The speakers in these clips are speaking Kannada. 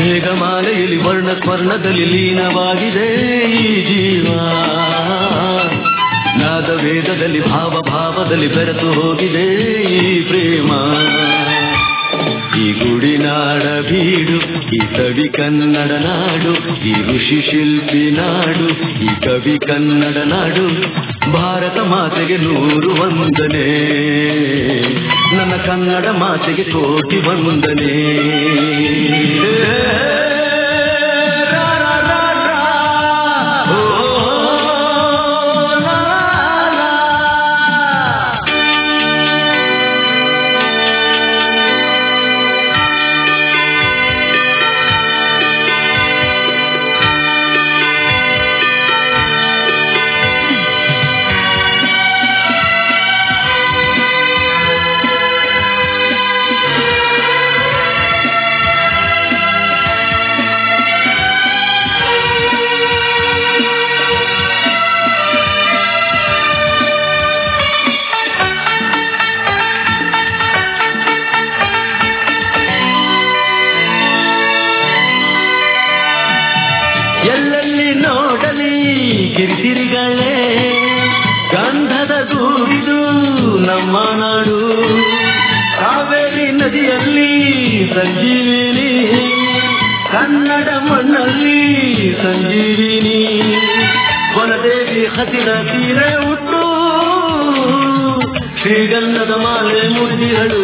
ಮೇಘಮಾಲೆಯಲ್ಲಿ ವರ್ಣ ಸ್ವರ್ಣದಲ್ಲಿ ಲೀನವಾಗಿದೆ ಈ ಜೀವ ನಾದ ವೇದದಲ್ಲಿ ಭಾವ ಭಾವದಲ್ಲಿ ಬೆರೆತು ಹೋಗಿದೆ ಈ ಪ್ರೇಮ ಈ ಗುಡಿನಾಡ ಬೀಡು ಈ ಕವಿ ಕನ್ನಡ ನಾಡು ಈ ಋಷಿ ಶಿಲ್ಪಿ ನಾಡು ಈ ಕವಿ ಕನ್ನಡ ನಾಡು ಭಾರತ ಮಾತೆಗೆ ನೂರು ವಂದನೆ ನನ್ನ ಕನ್ನಡ ಮಾತೆಗೆ ಕೋಟಿ ವಂದನೆ ರಾ, ರಾ, ರಾ, ರಾ. ಓ, ಲಾ, ಲಾ. ಎಲ್ಲೆಲ್ಲಿ ನೋಡಲಿ ಕಿರಿಕಿರಿಗಳೇ ಗಂಧದ ಗೂಡಿದು ನಮ್ಮ ನಾಡು ಕಾವೇರಿ ನದಿಯಲ್ಲಿ ಸಂಜೀವಿನಿ ಕನ್ನಡ ಮಣ್ಣಲ್ಲಿ ಸಂಜೀವಿನಿ ವನದೇವಿ ಹಸಿರ ತೀರೆ ಉಟ್ಟು ಶ್ರೀಗಂಧದ ಮಾಲೆ ಮುಡಿದಿರಳು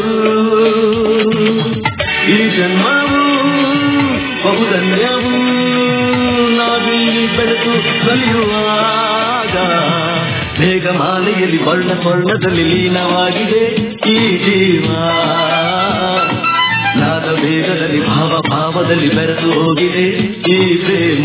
ಈ ಜನ್ಮವು ಬಹುಧನ್ಯವು ನಾವಿಲ್ಲಿ ಬೆಳೆದು ಕಲಿಯುವಾಗ ಮೇಘಮಾಲೆಯಲ್ಲಿ ವರ್ಣ ಸ್ವರ್ಣದಲ್ಲಿ ಲೀನವಾಗಿದೆ ಈ ಜೀವ ನಾದ ವೇಗದಲ್ಲಿ ಭಾವ ಭಾವದಲ್ಲಿ ಬೆರೆತು ಹೋಗಿದೆ ಈ ಪ್ರೇಮ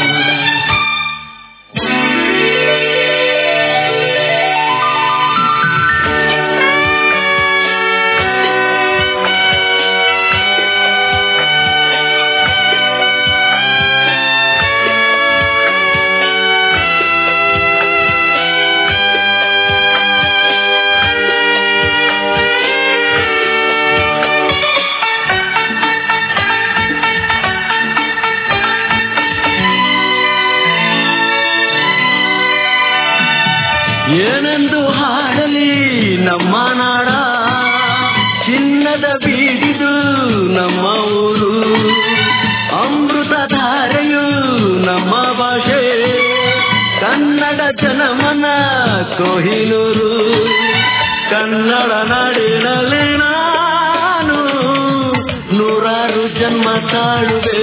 ಏನೆಂದು ಹಾಡಲಿ ನಮ್ಮ ನಾಡ ಚಿನ್ನದ ಬೀಡಿದು ನಮ್ಮ ಊರು ಅಮೃತ ಧಾರೆಯು ನಮ್ಮ ಭಾಷೆ ಕನ್ನಡ ಜನಮನ ಕೊಹಿನೂರು ಕನ್ನಡ ನಾಡಿನಲ್ಲಿ ನಾನು ನೂರಾರು ಜನ್ಮ ತಾಳುವೆ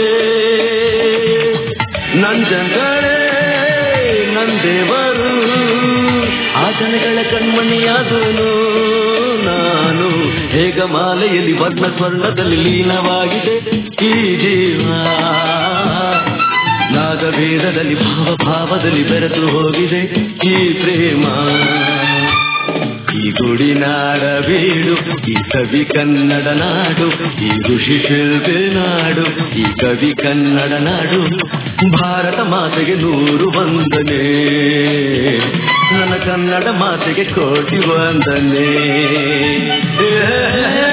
ನಂಜಗಳೇ ನಂದೇವರು ಆಚರಣೆಗಳ ಕಣ್ಮಣಿಯಾದನು ನಾನು ಹೇಗ ಮಾಲೆಯಲ್ಲಿ ವರ್ಣ ಸ್ವರ್ಣದಲ್ಲಿ ಲೀನವಾಗಿದೆ ಈ ಜೀವ ನಾಗವೇದದಲ್ಲಿ ಭಾವ ಭಾವದಲ್ಲಿ ಬೆರೆತು ಹೋಗಿದೆ ಈ ಪ್ರೇಮ ಈ ಗುಡಿನಾಡ ಬೀಡು ಈ ಕವಿ ಕನ್ನಡ ನಾಡು ಈ ಋಷಿ ಶಿಲ್ಪಿ ನಾಡು ಈ ಕವಿ ಕನ್ನಡ ನಾಡು ಭಾರತ ಮಾತೆಗೆ ನೂರು ವಂದನೆ ನನ್ನ ಕನ್ನಡ ಮಾತೆಗೆ ಕೋಟಿ ವಂದನೆ